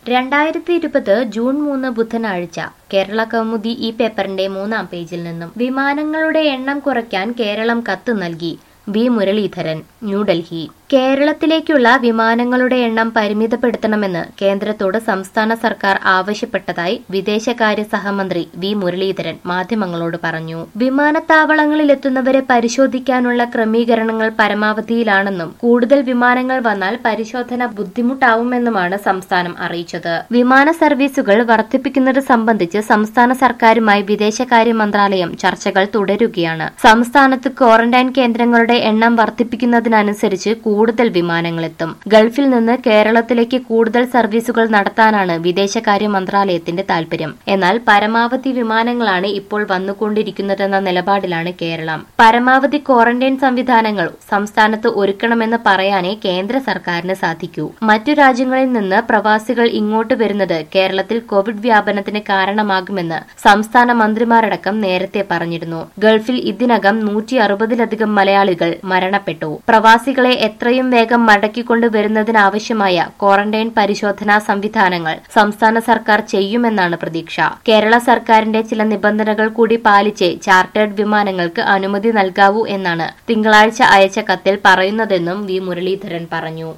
രണ്ടായിരത്തി ഇരുപത് ജൂൺ മൂന്ന് ബുധനാഴ്ച കേരള കൗമുദി ഈ പേപ്പറിന്റെ മൂന്നാം പേജിൽ നിന്നും വിമാനങ്ങളുടെ എണ്ണം കുറയ്ക്കാൻ കേരളം കത്ത് നൽകി വി മുരളീധരൻ ന്യൂഡൽഹി കേരളത്തിലേക്കുള്ള വിമാനങ്ങളുടെ എണ്ണം പരിമിതപ്പെടുത്തണമെന്ന് കേന്ദ്രത്തോട് സംസ്ഥാന സർക്കാർ ആവശ്യപ്പെട്ടതായി വിദേശകാര്യ സഹമന്ത്രി വി മുരളീധരൻ മാധ്യമങ്ങളോട് പറഞ്ഞു വിമാനത്താവളങ്ങളിലെത്തുന്നവരെ പരിശോധിക്കാനുള്ള ക്രമീകരണങ്ങൾ പരമാവധിയിലാണെന്നും കൂടുതൽ വിമാനങ്ങൾ വന്നാൽ പരിശോധന ബുദ്ധിമുട്ടാവുമെന്നുമാണ് സംസ്ഥാനം അറിയിച്ചത് വിമാന സർവീസുകൾ വർദ്ധിപ്പിക്കുന്നത് സംബന്ധിച്ച് സംസ്ഥാന സർക്കാരുമായി വിദേശകാര്യ മന്ത്രാലയം ചർച്ചകൾ തുടരുകയാണ് സംസ്ഥാനത്ത് ക്വാറന്റൈൻ കേന്ദ്രങ്ങളുടെ എണ്ണം വർദ്ധിപ്പിക്കുന്നതിനനുസരിച്ച് കൂടുതൽ വിമാനങ്ങളെത്തും ഗൾഫിൽ നിന്ന് കേരളത്തിലേക്ക് കൂടുതൽ സർവീസുകൾ നടത്താനാണ് വിദേശകാര്യ മന്ത്രാലയത്തിന്റെ താൽപര്യം എന്നാൽ പരമാവധി വിമാനങ്ങളാണ് ഇപ്പോൾ വന്നുകൊണ്ടിരിക്കുന്നതെന്ന നിലപാടിലാണ് കേരളം പരമാവധി ക്വാറന്റൈൻ സംവിധാനങ്ങൾ സംസ്ഥാനത്ത് ഒരുക്കണമെന്ന് പറയാനേ കേന്ദ്ര സർക്കാരിന് സാധിക്കൂ മറ്റു രാജ്യങ്ങളിൽ നിന്ന് പ്രവാസികൾ ഇങ്ങോട്ട് വരുന്നത് കേരളത്തിൽ കോവിഡ് വ്യാപനത്തിന് കാരണമാകുമെന്ന് സംസ്ഥാന മന്ത്രിമാരടക്കം നേരത്തെ പറഞ്ഞിരുന്നു ഗൾഫിൽ ഇതിനകം നൂറ്റി അറുപതിലധികം മലയാളികൾ മരണപ്പെട്ടു പ്രവാസികളെ എത്രയും വേഗം മടക്കിക്കൊണ്ടു വരുന്നതിനാവശ്യമായ ക്വാറന്റൈൻ പരിശോധനാ സംവിധാനങ്ങൾ സംസ്ഥാന സർക്കാർ ചെയ്യുമെന്നാണ് പ്രതീക്ഷ കേരള സർക്കാരിന്റെ ചില നിബന്ധനകൾ കൂടി പാലിച്ച് ചാർട്ടേഡ് വിമാനങ്ങൾക്ക് അനുമതി നൽകാവൂ എന്നാണ് തിങ്കളാഴ്ച അയച്ച കത്തിൽ പറയുന്നതെന്നും വി മുരളീധരൻ പറഞ്ഞു